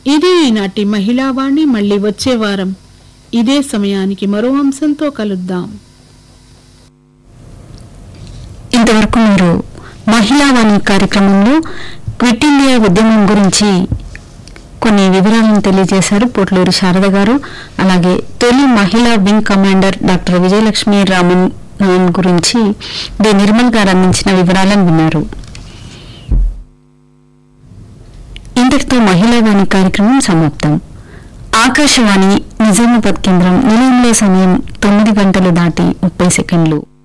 ఇదే ఈనాటి మహిళావాణి మళ్ళీ వచ్చే వారం ఇదే సమయానికి మరో అంశంతో కలుద్దాం ఇంతవరకు మీరు మహిళావాణి కార్యక్రమంలో క్విట్ ఇండియా ఉద్యమం గురించి కొన్ని వివరాలను తెలియజేశారు పోట్లూరి శారద గారు అలాగే తొలి మహిళా wing commander doctor Vijayalakshmi Raman గురించి డి నిర్మల్ గారు అందించిన వివరాలను విన్నారు ఇంతటితో మహిళావాణి కార్యక్రమం సమాప్తం ఆకాశవాణి నిజామాబాద్ కేంద్రం నిలయంలో సమయం తొమ్మిది గంటలు దాటి ముప్పై సెకండ్లు